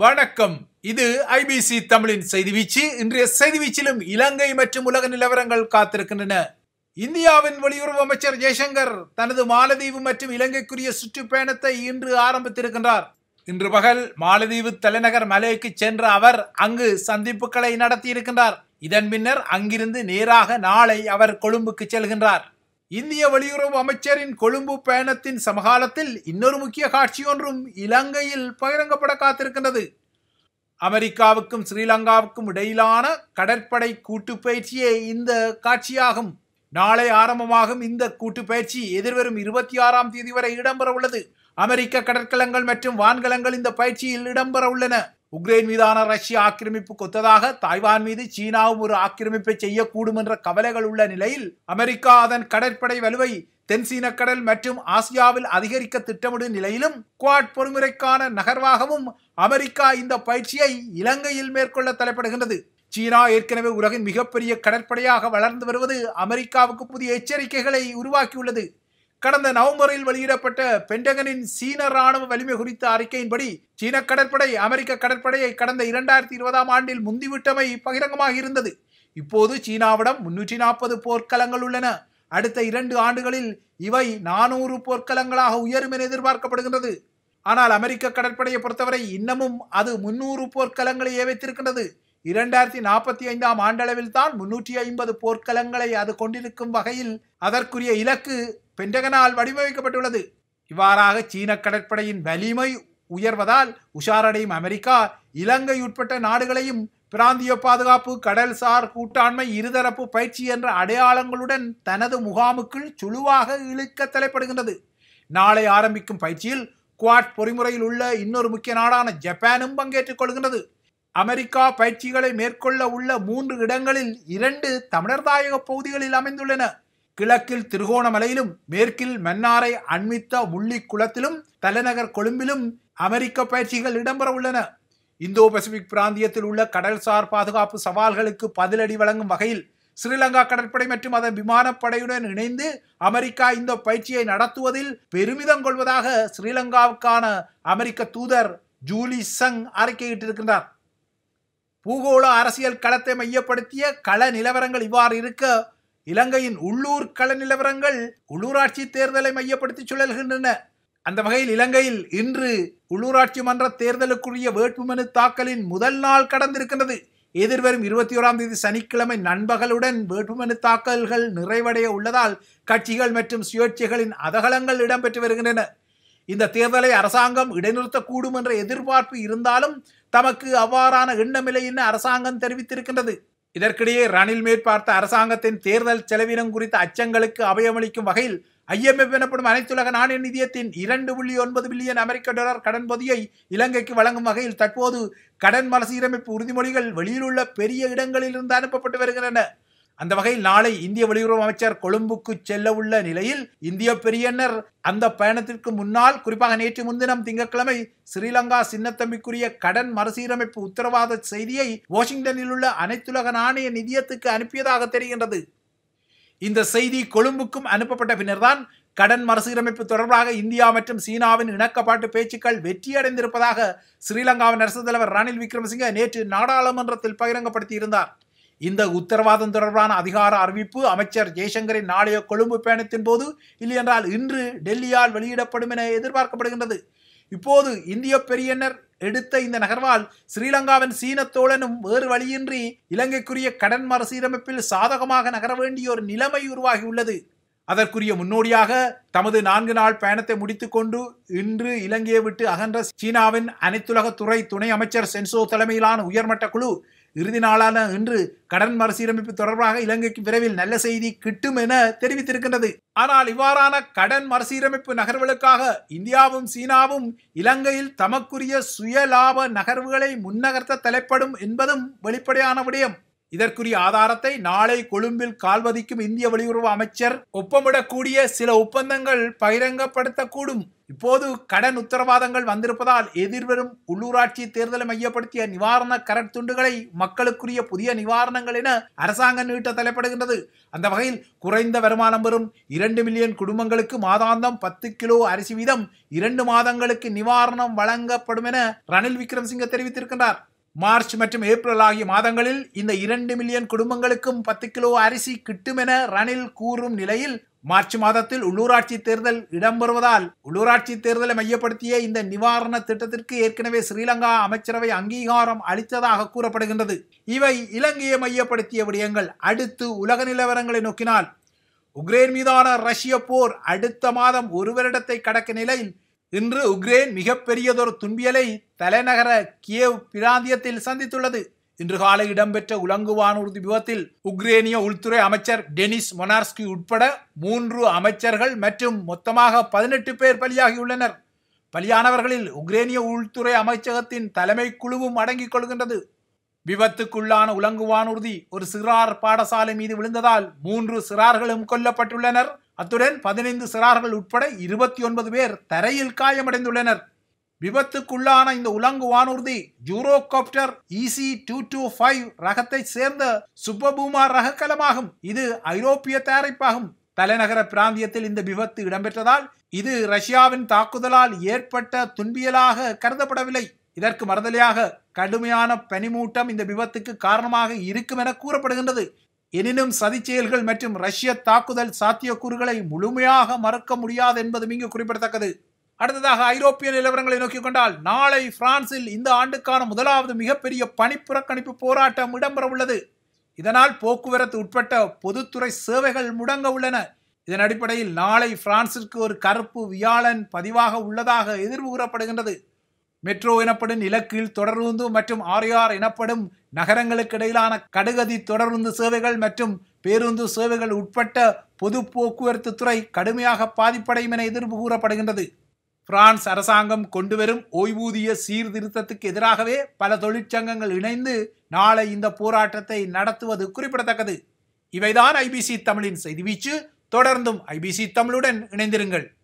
வணக்கம் இது ஐபிசி தமிழின் செய்தி வீச்சு இன்றைய செய்தி வீச்சிலும் இலங்கை மற்றும் உலக நிலவரங்கள் காத்திருக்கின்றன இந்தியாவின் வெளியுறவு அமைச்சர் ஜெய்சங்கர் தனது மாலதீவு மற்றும் இலங்கைக்குரிய சுற்றுப்பயணத்தை இன்று ஆரம்பித்திருக்கின்றார் இன்று பகல் மாலதீவு தலைநகர் மலேக்கு சென்ற அவர் அங்கு சந்திப்புகளை நடத்தியிருக்கின்றார் இதன் பின்னர் அங்கிருந்து நேராக நாளை அவர் கொழும்புக்கு செல்கின்றார் இந்திய வெளியுறவு அமைச்சரின் கொழும்பு பயணத்தின் சமகாலத்தில் இன்னொரு முக்கிய காட்சி ஒன்றும் இலங்கையில் பகிரங்கப்பட காத்திருக்கின்றது அமெரிக்காவுக்கும் ஸ்ரீலங்காவுக்கும் இடையிலான கடற்படை கூட்டு பயிற்சியே இந்த காட்சியாகும் நாளை ஆரம்பமாகும் இந்த கூட்டு பயிற்சி எதிர்வரும் இருபத்தி ஆறாம் தேதி வரை இடம்பெற உள்ளது அமெரிக்க கடற்கலங்கள் மற்றும் வான்கலங்கள் இந்த பயிற்சியில் இடம்பெற உள்ளன உக்ரைன் மீதான ரஷ்ய ஆக்கிரமிப்பு கொத்ததாக தாய்வான் மீது சீனாவும் ஒரு ஆக்கிரமிப்பை செய்யக்கூடும் என்ற கவலைகள் உள்ள நிலையில் அமெரிக்கா அதன் கடற்படை வலுவை தென் சீன கடல் மற்றும் ஆசியாவில் அதிகரிக்க திட்டமிடும் நிலையிலும் குவாட் பொறுமுறைக்கான நகர்வாகவும் அமெரிக்கா இந்த பயிற்சியை இலங்கையில் மேற்கொள்ள தலைப்படுகின்றது சீனா ஏற்கனவே உலகின் மிகப்பெரிய கடற்படையாக வளர்ந்து வருவது அமெரிக்காவுக்கு புதிய எச்சரிக்கைகளை உருவாக்கியுள்ளது கடந்த நவம்பரில் வெளியிடப்பட்ட பென்டகனின் சீன ராணுவ வலிமை குறித்த அறிக்கையின்படி சீன கடற்படை அமெரிக்க கடற்படையை கடந்த இரண்டாயிரத்தி இருபதாம் ஆண்டில் முந்திவிட்டமை பகிரங்கமாக இருந்தது இப்போது சீனாவிடம் முன்னூற்றி நாற்பது போர்க்களங்கள் உள்ளன அடுத்த இரண்டு ஆண்டுகளில் இவை நானூறு போர்க்களங்களாக உயரும் என எதிர்பார்க்கப்படுகின்றது ஆனால் அமெரிக்க கடற்படையை பொறுத்தவரை இன்னமும் அது முன்னூறு போர்க்களங்களையே வைத்திருக்கின்றது இரண்டாயிரத்தி நாற்பத்தி ஐந்தாம் ஆண்டளவில் தான் முன்னூற்றி ஐம்பது போர்க்களங்களை அது கொண்டிருக்கும் வகையில் அதற்குரிய இலக்கு பென்டகனால் வடிவமைக்கப்பட்டுள்ளது இவ்வாறாக சீன கடற்படையின் வலிமை உயர்வதால் உஷாரடையும் அமெரிக்கா இலங்கை உட்பட்ட நாடுகளையும் பிராந்திய பாதுகாப்பு கடல்சார் கூட்டாண்மை இருதரப்பு பயிற்சி என்ற அடையாளங்களுடன் தனது முகாமுக்குள் சுழுவாக இழுக்க தலைப்படுகின்றது நாளை ஆரம்பிக்கும் பயிற்சியில் குவாட் பொறிமுறையில் உள்ள இன்னொரு முக்கிய நாடான ஜப்பானும் பங்கேற்றுக் கொள்கின்றது அமெரிக்கா பயிற்சிகளை மேற்கொள்ள உள்ள மூன்று இடங்களில் இரண்டு தமிழர் தாயக பகுதிகளில் அமைந்துள்ளன கிழக்கில் திருகோணமலையிலும் மேற்கில் மன்னாரை அண்மித்த முள்ளிக்குளத்திலும் தலைநகர் கொழும்பிலும் அமெரிக்க பயிற்சிகள் இடம்பெற உள்ளன இந்தோ பசிபிக் பிராந்தியத்தில் உள்ள கடல்சார் பாதுகாப்பு சவால்களுக்கு பதிலடி வழங்கும் வகையில் ஸ்ரீலங்கா கடற்படை மற்றும் அதன் விமானப்படையுடன் இணைந்து அமெரிக்கா இந்த பயிற்சியை நடத்துவதில் பெருமிதம் கொள்வதாக ஸ்ரீலங்காவுக்கான அமெரிக்க தூதர் ஜூலி சங் அறிக்கையிட்டிருக்கின்றார் பூகோள அரசியல் களத்தை மையப்படுத்திய கள நிலவரங்கள் இவ்வாறு இருக்க இலங்கையின் உள்ளூர் கள நிலவரங்கள் உள்ளூராட்சி தேர்தலை மையப்படுத்தி சுழல்கின்றன அந்த வகையில் இலங்கையில் இன்று உள்ளூராட்சி மன்ற தேர்தலுக்குரிய வேட்புமனு தாக்கலின் முதல் நாள் கடந்திருக்கின்றது எதிர்வரும் இருபத்தி ஓராம் தேதி சனிக்கிழமை நண்பகலுடன் வேட்புமனு தாக்கல்கள் நிறைவடைய உள்ளதால் கட்சிகள் மற்றும் சுயேட்சைகளின் அதகலங்கள் இடம்பெற்று வருகின்றன இந்த தேர்தலை அரசாங்கம் இடைநிறுத்தக்கூடும் என்ற எதிர்பார்ப்பு இருந்தாலும் தமக்கு அவ்வாறான எண்ணமில்லை என அரசாங்கம் தெரிவித்திருக்கின்றது இதற்கிடையே ரணில் மேற்பார்த்த அரசாங்கத்தின் தேர்தல் செலவினம் குறித்த அச்சங்களுக்கு அபயமளிக்கும் வகையில் ஐஎம்எஃப் எனப்படும் அனைத்துலக நாணய நிதியத்தின் இரண்டு புள்ளி ஒன்பது பில்லியன் அமெரிக்க டாலர் கடன் பொதியை இலங்கைக்கு வழங்கும் வகையில் தற்போது கடன் மறுசீரமைப்பு உறுதிமொழிகள் வெளியிலுள்ள பெரிய இடங்களிலிருந்து அனுப்பப்பட்டு வருகின்றன அந்த வகையில் நாளை இந்திய வெளியுறவு அமைச்சர் கொழும்புக்கு செல்ல உள்ள நிலையில் இந்திய பெரியன்னர் அந்த பயணத்திற்கு முன்னால் குறிப்பாக நேற்று முன்தினம் திங்கட்கிழமை ஸ்ரீலங்கா சின்னத்தம்பிக்குரிய கடன் மறுசீரமைப்பு உத்தரவாத செய்தியை வாஷிங்டனில் உள்ள அனைத்துலக நாணய நிதியத்துக்கு அனுப்பியதாக தெரிகின்றது இந்த செய்தி கொழும்புக்கும் அனுப்பப்பட்ட பின்னர்தான் கடன் மறுசீரமைப்பு தொடர்பாக இந்தியா மற்றும் சீனாவின் இணக்கப்பாட்டு பேச்சுக்கள் வெற்றியடைந்திருப்பதாக ஸ்ரீலங்காவின் அரசு தலைவர் ரணில் விக்ரமசிங்க நேற்று நாடாளுமன்றத்தில் பகிரங்கப்படுத்தியிருந்தார் இந்த உத்தரவாதம் தொடர்பான அதிகார அறிவிப்பு அமைச்சர் ஜெய்சங்கரின் நாளைய கொழும்பு பயணத்தின் போது இல்லையென்றால் இன்று டெல்லியால் வெளியிடப்படும் என எதிர்பார்க்கப்படுகின்றது இப்போது இந்திய பெரியனர் எடுத்த இந்த நகர்வால் ஸ்ரீலங்காவின் சீன தோழனும் வேறு வழியின்றி இலங்கைக்குரிய கடன் மறுசீரமைப்பில் சாதகமாக நகர வேண்டிய ஒரு நிலைமை உருவாகியுள்ளது அதற்குரிய முன்னோடியாக தமது நான்கு நாள் பயணத்தை முடித்துக்கொண்டு இன்று இலங்கையை விட்டு அகன்ற சீனாவின் அனைத்துலக துறை துணை அமைச்சர் சென்சோ தலைமையிலான உயர்மட்ட குழு இறுதி நாளான இன்று கடன் மறுசீரமைப்பு தொடர்பாக இலங்கைக்கு விரைவில் நல்ல செய்தி கிட்டும் என தெரிவித்திருக்கின்றது ஆனால் இவ்வாறான கடன் மறுசீரமைப்பு நகர்வுகளுக்காக இந்தியாவும் சீனாவும் இலங்கையில் தமக்குரிய சுய லாப நகர்வுகளை முன்னகர்த்த தலைப்படும் என்பதும் வெளிப்படையான விடயம் இதற்குரிய ஆதாரத்தை நாளை கொழும்பில் கால்வதிக்கும் இந்திய வெளியுறவு அமைச்சர் ஒப்பமிடக்கூடிய சில ஒப்பந்தங்கள் பகிரங்கப்படுத்தக்கூடும் இப்போது கடன் உத்தரவாதங்கள் வந்திருப்பதால் எதிர்வரும் உள்ளூராட்சி தேர்தலை மையப்படுத்திய நிவாரண கரத்துண்டுகளை மக்களுக்குரிய புதிய நிவாரணங்கள் என அரசாங்கம் நீட்ட தலைப்படுகின்றது அந்த வகையில் குறைந்த வருமானம் பெறும் இரண்டு மில்லியன் குடும்பங்களுக்கு மாதாந்தம் பத்து கிலோ அரிசி வீதம் இரண்டு மாதங்களுக்கு நிவாரணம் வழங்கப்படும் என ரணில் விக்ரம்சிங்க தெரிவித்திருக்கின்றார் மார்ச் மற்றும் ஏப்ரல் ஆகிய மாதங்களில் இந்த இரண்டு மில்லியன் குடும்பங்களுக்கும் பத்து கிலோ அரிசி கிட்டும் என ரணில் கூறும் நிலையில் மார்ச் மாதத்தில் உள்ளூராட்சி தேர்தல் இடம்பெறுவதால் உள்ளூராட்சி தேர்தலை மையப்படுத்திய இந்த நிவாரண திட்டத்திற்கு ஏற்கனவே ஸ்ரீலங்கா அமைச்சரவை அங்கீகாரம் அளித்ததாக கூறப்படுகின்றது இவை இலங்கையை மையப்படுத்திய விடயங்கள் அடுத்து உலக நிலவரங்களை நோக்கினால் உக்ரைன் மீதான ரஷ்ய போர் அடுத்த மாதம் ஒரு வருடத்தை கடக்க நிலையில் இன்று உக்ரைன் மிகப்பெரியதொரு துன்பியலை தலைநகர கியேவ் பிராந்தியத்தில் சந்தித்துள்ளது இன்று காலை இடம்பெற்ற உலங்கு வானூர்தி விபத்தில் உக்ரேனிய உள்துறை அமைச்சர் டெனிஸ் மொனார்ஸ்கி உட்பட மூன்று அமைச்சர்கள் மற்றும் மொத்தமாக பதினெட்டு பேர் பலியாகியுள்ளனர் பலியானவர்களில் உக்ரேனிய உள்துறை அமைச்சகத்தின் தலைமை குழுவும் அடங்கிக் கொள்கின்றது விபத்துக்குள்ளான உலங்கு வானூர்தி ஒரு சிறார் பாடசாலை மீது விழுந்ததால் மூன்று சிறார்களும் கொல்லப்பட்டுள்ளனர் அத்துடன் பதினைந்து சிறார்கள் உட்பட இருபத்தி ஒன்பது பேர் தரையில் காயமடைந்துள்ளனர் விபத்துக்குள்ளான இந்த உலங்கு வானூர்தி Eurocopter EC two two five ரகத்தை சேர்ந்த சுப்பபூமா ரக கலமாகும் இது ஐரோப்பிய தயாரிப்பாகும் தலைநகர பிராந்தியத்தில் இந்த விபத்து இடம்பெற்றதால் இது ரஷ்யாவின் தாக்குதலால் ஏற்பட்ட துன்பியலாக கருதப்படவில்லை இதற்கு மறுதலையாக கடுமையான பனிமூட்டம் இந்த விபத்துக்கு காரணமாக இருக்கும் என கூறப்படுகின்றது எனினும் சதி செயல்கள் மற்றும் ரஷ்ய தாக்குதல் சாத்தியக்கூறுகளை முழுமையாக மறக்க முடியாது என்பதும் இங்கு குறிப்பிடத்தக்கது அடுத்ததாக ஐரோப்பிய நிலவரங்களை நோக்கிக் கொண்டால் நாளை பிரான்சில் இந்த ஆண்டுக்கான முதலாவது மிகப்பெரிய பணிப்புறக்கணிப்பு போராட்டம் இடம்பெற உள்ளது இதனால் போக்குவரத்து உட்பட்ட பொதுத்துறை சேவைகள் முடங்க உள்ளன இதன் அடிப்படையில் நாளை பிரான்சிற்கு ஒரு கருப்பு வியாழன் பதிவாக உள்ளதாக எதிர்வு கூறப்படுகின்றது மெட்ரோ எனப்படும் நிலக்கீழ் தொடருந்து மற்றும் ஆர்ஆர் எனப்படும் நகரங்களுக்கு இடையிலான கடுகதி தொடருந்து சேவைகள் மற்றும் பேருந்து சேவைகள் உட்பட்ட பொது போக்குவரத்து துறை கடுமையாக பாதிப்படையும் என எதிர்ப்பு கூறப்படுகின்றது பிரான்ஸ் அரசாங்கம் கொண்டுவரும் ஓய்வூதிய சீர்திருத்தத்துக்கு எதிராகவே பல தொழிற்சங்கங்கள் இணைந்து நாளை இந்த போராட்டத்தை நடத்துவது குறிப்பிடத்தக்கது இவைதான் ஐபிசி தமிழின் செய்தி வீச்சு தொடர்ந்தும் ஐபிசி தமிழுடன் இணைந்திருங்கள்